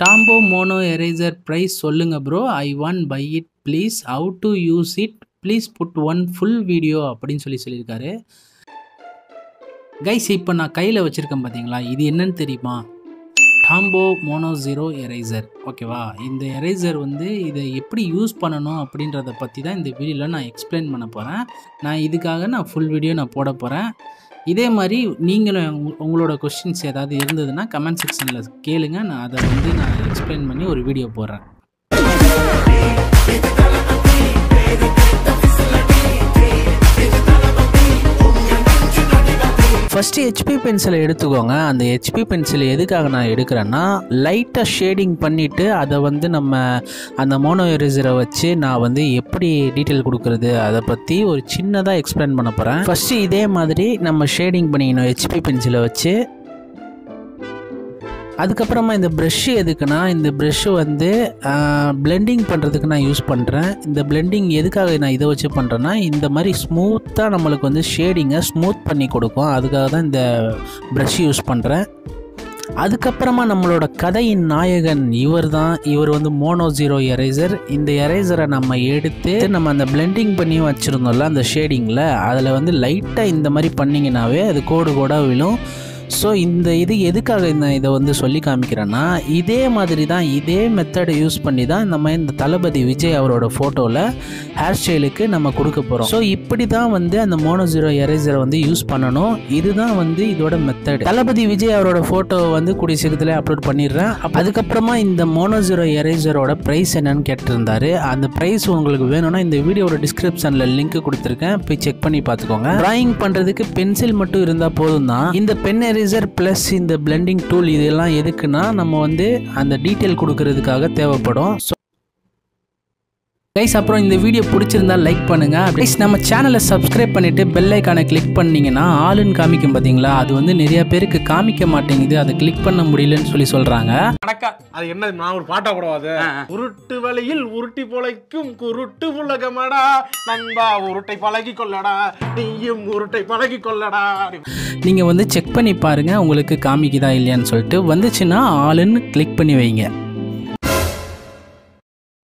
டாம்போ mono eraser price சொல்லுங்க bro I want buy it please how to use it please put one full video அப்படின்னு சொல்லி சொல்லியிருக்காரு guys இப்போ நான் கையில் வச்சுருக்கேன் பார்த்தீங்களா இது என்னன்னு தெரியுமா டாம்போ மோனோ ஜீரோ எரேசர் ஓகேவா இந்த எரேசர் வந்து இதை எப்படி யூஸ் பண்ணணும் அப்படின்றத பற்றி தான் இந்த வீடியோவில் நான் எக்ஸ்பிளைன் பண்ண போகிறேன் நான் இதுக்காக நான் ஃபுல் வீடியோ நான் போட போகிறேன் இதே மாதிரி நீங்களும் உங்க- உங்களோட கொஸ்டின்ஸ் ஏதாவது இருந்ததுன்னா கமெண்ட் செக்ஷனில் கேளுங்க நான் அதை வந்து நான் எக்ஸ்பிளைன் பண்ணி ஒரு வீடியோ போடுறேன் ஃபஸ்ட்டு ஹெச்பி பென்சிலை எடுத்துக்கோங்க அந்த ஹெச்பி பென்சில் எதுக்காக நான் எடுக்கிறேன்னா லைட்டாக ஷேடிங் பண்ணிவிட்டு அதை வந்து நம்ம அந்த மோனோ எரேசரை வச்சு நான் வந்து எப்படி டீட்டெயில் கொடுக்குறது அதை பற்றி ஒரு சின்னதாக எக்ஸ்பிளைன் பண்ண போகிறேன் ஃபஸ்ட்டு இதே மாதிரி நம்ம ஷேடிங் பண்ணிக்கணும் ஹெச்பி பென்சிலை வச்சு அதுக்கப்புறமா இந்த ப்ரெஷ் எதுக்குன்னா இந்த ப்ரெஷ்ஷு வந்து பிளெண்டிங் பண்ணுறதுக்கு நான் யூஸ் பண்ணுறேன் இந்த பிளெண்டிங் எதுக்காக நான் இதை வச்சு பண்ணுறேன்னா இந்த மாதிரி ஸ்மூத்தாக நம்மளுக்கு வந்து ஷேடிங்கை ஸ்மூத் பண்ணி கொடுக்கும் அதுக்காக தான் இந்த ப்ரஷ் யூஸ் பண்ணுறேன் அதுக்கப்புறமா நம்மளோட கதையின் நாயகன் இவர் தான் இவர் வந்து மோனோ ஜீரோ எரேசர் இந்த எரேசரை நம்ம எடுத்து நம்ம அந்த பிளெண்டிங் பண்ணி வச்சுருந்தோம்ல அந்த ஷேடிங்கில் அதில் வந்து லைட்டாக இந்த மாதிரி பண்ணிங்கனாவே அது கோடு கோடாக விழும் ஸோ இந்த இது எதுக்காக நான் இதை வந்து சொல்லி காமிக்கிறேன்னா இதே மாதிரி தான் இதே மெத்தடை யூஸ் பண்ணி தான் நம்ம இந்த தளபதி விஜய் அவரோட ஃபோட்டோவில் ஹேர் ஸ்டைலுக்கு நம்ம கொடுக்க போகிறோம் ஸோ இப்படி தான் வந்து அந்த மோனோ ஜீரோ எரேசரை வந்து யூஸ் பண்ணணும் இதுதான் வந்து இதோட மெத்தட் தளபதி விஜய் அவரோட ஃபோட்டோவை வந்து கூடிய சீக்கிரத்தில் அப்லோட் பண்ணிடுறேன் அப்ப அதுக்கப்புறமா இந்த மோனோ ஜீரோ எரேசரோட ப்ரைஸ் என்னன்னு கேட்டிருந்தாரு அந்த ப்ரைஸ் உங்களுக்கு வேணும்னா இந்த வீடியோட டிஸ்கிரிப்ஷனில் லிங்க் கொடுத்துருக்கேன் போய் செக் பண்ணி பார்த்துக்கோங்க டிராயிங் பண்ணுறதுக்கு பென்சில் மட்டும் இருந்தால் போதும் தான் இந்த பென் எரேசர் ப்ளஸ் இந்த பிளெண்டிங் டூல் இதெல்லாம் எதுக்குன்னா நம்ம வந்து அந்த டீட்டெயில் கொடுக்கறதுக்காக தேவைப்படும் ஸோ கைஸ் அப்புறம் இந்த வீடியோ பிடிச்சிருந்தா லைக் பண்ணுங்க கைஸ் நம்ம சேனலை சப்ஸ்கிரைப் பண்ணிட்டு பெல் ஐக்கானை கிளிக் பண்ணீங்கன்னா ஆளுன்னு காமிக்கும் பாத்தீங்களா அது வந்து நிறைய பேருக்கு காமிக்க மாட்டேங்குது அதை கிளிக் பண்ண முடியலன்னு சொல்லி சொல்றாங்க வணக்கம் அது என்ன நான் ஒரு பாட்டா கூடவாது உருட்டு வழியில் உருட்டி பொழைக்கும் குருட்டு உலகமடா நண்பா உருட்டை பழகி கொள்ளடா நீயும் உருட்டை பழகி கொள்ளடா நீங்க வந்து செக் பண்ணி பாருங்க உங்களுக்கு காமிக்குதா இல்லையான்னு சொல்லிட்டு வந்துச்சுன்னா ஆளுன்னு கிளிக் பண்ணி வைங்க